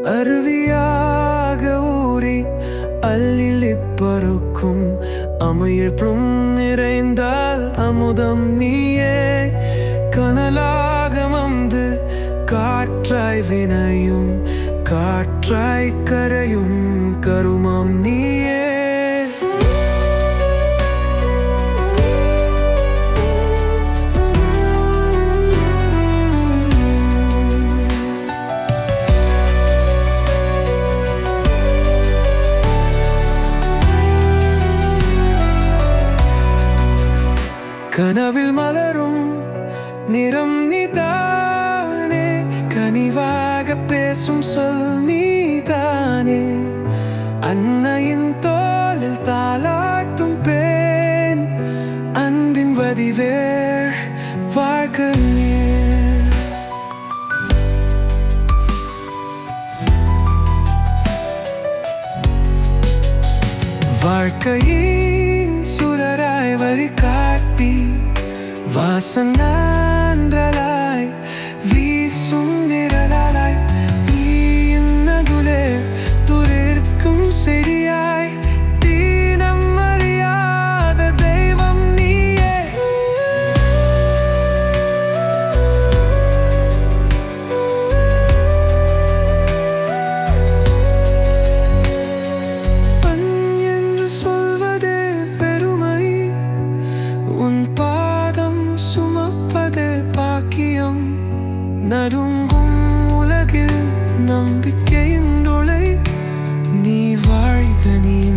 அருவியாக ஊறி அள்ளிப்பருக்கும் அமைழ்ப்பும் நிறைந்தால் அமுதம் நீயே கனலாக வந்து காற்றாய் வினையும் காற்றாய் கரையும் கருமம் நீயே கனவில் மலரும் நிறம் நீதானே கனிவாக பேசும் சொல் நீதானே அன்னையின் தோளில் தாளாட்டும் பேன் அன்பின் வதிவேர் வாழ்க்கை நீர். வாழ்க்கையின் சுடராய் வழி காட்டி வாசனான்றலாய் வீசும் நிழலாய் தீயின் நடுலே துளிர்க்கும் செடியாய் தீனம் அறியாத தெய்வம் நீயே பண் என்று சொல்வதே பெருமை உன் பாதம் சுமப்பதே பாக்கியம் நடுங்கும் உலகில் நம்பிக்கையின் நுழை நீ வாழ்க நீ